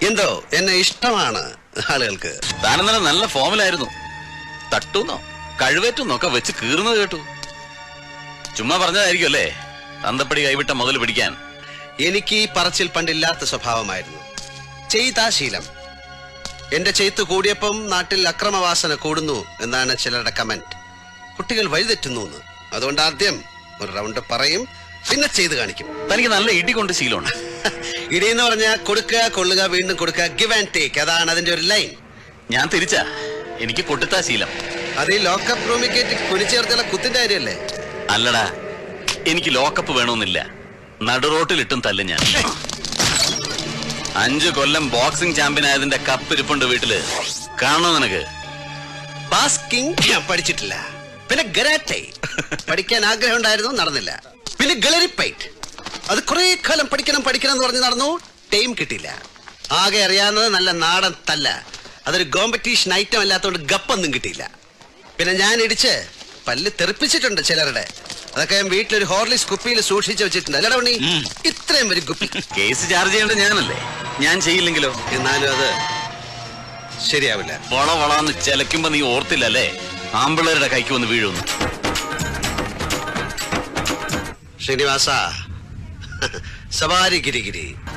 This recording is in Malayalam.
എന്തോ എന്നെ ഇഷ്ടമാണ് ആളുകൾക്ക് താനെന്നലെ നല്ല ഫോമിലായിരുന്നു തട്ടുന്നോ കഴിവേറ്റുന്നൊക്കെ വെച്ച് കീറുന്നത് കേട്ടു ചുമ്മാ പറഞ്ഞതായിരിക്കും അല്ലേ തന്തപ്പടി കൈവിട്ട മുതൽ പിടിക്കാൻ എനിക്ക് ഈ പറച്ചിൽ പണ്ടില്ലാത്ത സ്വഭാവമായിരുന്നു ചെയ്താ ശീലം എന്റെ ചെയ്ത്ത് കൂടിയപ്പം നാട്ടിൽ അക്രമവാസന കൂടുന്നു എന്നാണ് ചിലരുടെ കമന്റ് കുട്ടികൾ വഴിതെറ്റുന്നു എന്ന് അതുകൊണ്ട് ആദ്യം ഒരു റൗണ്ട് പറയും പിന്നെ ചെയ്ത് കാണിക്കും തനിക്ക് നല്ല ഇടി കൊണ്ട് ശീലമുണ്ട് ഇടിയെന്ന് പറഞ്ഞാൽ കൊടുക്കുക കൊള്ളുക വീണ്ടും കൊടുക്കുക ഗിവ് ആൻഡ് ടേക്ക് അതാണ് അതിന്റെ ഒരു ലൈൻ ഞാൻ തിരിച്ചാ എനിക്ക് കൊട്ടുത്താ ശീലം അത് ഈ ലോക്കപ്പ് റൂമിൽ കയറ്റി കുനിച്ചേർത്തുള്ള കുത്തിന്റെ കാര്യമല്ലേ അല്ലടാ എനിക്ക് ലോക്കപ്പ് വേണമെന്നില്ല നടുറോട്ടിലിട്ടും തല്ലും ഞാൻ അഞ്ചു കൊല്ലം ബോക്സിംഗ് ചാമ്പ്യൻ ആയതിന്റെ കപ്പ് ഇരിപ്പുണ്ട് വീട്ടില് കാണണോ നിനക്ക് ബാസ്കിംഗ് ഞാൻ പഠിച്ചിട്ടില്ല പിന്നെ ഗരാറ്റെ പഠിക്കാൻ ആഗ്രഹം ഉണ്ടായിരുന്നു നടന്നില്ല പിന്നെ ഗളരിപ്പൈറ്റ് അത് കുറെ കാലം പഠിക്കണം പഠിക്കണം എന്ന് പറഞ്ഞ് നടന്നു ടൈം കിട്ടിയില്ല ആകെ അറിയാവുന്നത് നല്ല നാടൻ തല്ല അതൊരു കോമ്പറ്റീഷൻ ഐറ്റം അല്ലാത്തതുകൊണ്ട് ഗപ്പൊന്നും കിട്ടിയില്ല പിന്നെ ഞാൻ ഇടിച്ച് പല്ല് തെറിപ്പിച്ചിട്ടുണ്ട് ചിലരുടെ അതൊക്കെ ഞാൻ വീട്ടിലൊരു ഹോർലിക്സ് കുപ്പിയിൽ സൂക്ഷിച്ചു വെച്ചിട്ടുണ്ട് അല്ലടാ ഉണ്ണി ഉം. ഇത്രയും ഒരു കുപ്പി കേസ് ചാർജ് ചെയ്യേണ്ടത് ഞാനല്ലേ ഞാൻ ചെയ്യില്ലെങ്കിലോ എന്നാലും അത് ശരിയാവില്ല വള വളാന്ന് ചെലക്കുമ്പോ നീ ഓർത്തില്ലല്ലേ ആമ്പിള്ളേരുടെ കൈക്ക് വന്ന് വീഴുന്നു ശ്രീനിവാസ സവാരി ഗിരിഗിരി